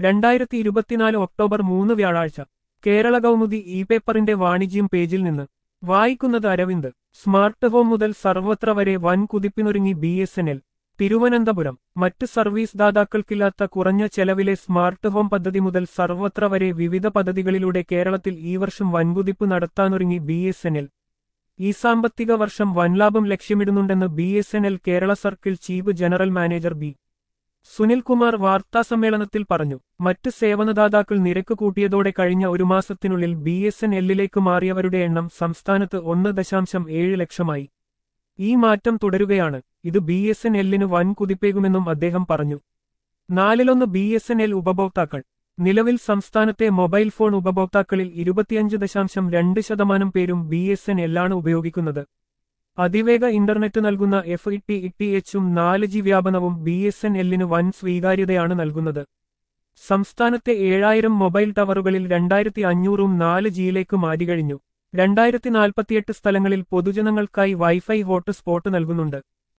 രണ്ടായിരത്തി ഇരുപത്തിനാല് ഒക്ടോബർ മൂന്ന് വ്യാഴാഴ്ച കേരള കൗമുദി ഇ പേപ്പറിന്റെ വാണിജ്യം പേജിൽ നിന്ന് വായിക്കുന്നത് അരവിന്ദ് സ്മാർട്ട് ഹോം മുതൽ സർവത്ര വരെ വൻ കുതിപ്പിനൊരുങ്ങി B S N L Thiruvananthapuram മറ്റ് സർവീസ് ദാതാക്കൾക്കില്ലാത്ത കുറഞ്ഞ ചെലവിലെ സ്മാർട്ട് ഹോം പദ്ധതി മുതൽ സർവത്ര വരെ വിവിധ പദ്ധതികളിലൂടെ കേരളത്തിൽ ഈ വർഷം വൻകുതിപ്പ് നടത്താനൊരുങ്ങി ബി എസ് എൻ എൽ ഈ സാമ്പത്തിക വർഷം വൻലാഭം ലക്ഷ്യമിടുന്നുണ്ടെന്ന് B S N L Kerala circle chief general manager B Sunilkumar വാർത്താസമ്മേളനത്തിൽ പറഞ്ഞു മറ്റ് സേവനദാതാക്കൾ നിരക്ക് കൂട്ടിയതോടെ കഴിഞ്ഞ ഒരു മാസത്തിനുള്ളിൽ ബി എസ് എൻ എല്ലിലേക്ക് മാറിയവരുടെ എണ്ണം സംസ്ഥാനത്ത് ഒന്ന് ദശാംശം ഏഴ് ലക്ഷമായി ഈ മാറ്റം തുടരുകയാണ് ഇത് ബി എസ് എൻ എല്ലിന് വൻ കുതിപ്പേകുമെന്നും അദ്ദേഹം പറഞ്ഞു നാലിലൊന്ന് ബി എസ് എൻ എൽ ഉപഭോക്താക്കൾ നിലവിൽ സംസ്ഥാനത്തെ മൊബൈൽ ഫോൺ ഉപഭോക്താക്കളിൽ ഇരുപത്തിയഞ്ച് ദശാംശം രണ്ട് ശതമാനം പേരും ബി എസ് എൻ എല്ലാണ് ഉപയോഗിക്കുന്നത് അതിവേഗ ഇന്റർനെറ്റ് നൽകുന്ന എഫ് ഇ ടി ഇ എച്ചും നാല് ജി വ്യാപനവും ബി എസ് എൻ എല്ലിന് വൻ സ്വീകാര്യതയാണ് നൽകുന്നത് സംസ്ഥാനത്തെ ഏഴായിരം മൊബൈൽ ടവറുകളിൽ രണ്ടായിരത്തി അഞ്ഞൂറും നാല് ജിയിലേക്ക് മാറ്റിക്കഴിഞ്ഞു രണ്ടായിരത്തി നാൽപ്പത്തിയെട്ട് സ്ഥലങ്ങളിൽ പൊതുജനങ്ങൾക്കായി വൈഫൈ ഹോട്ട് സ്പോട്ട് നൽകുന്നുണ്ട്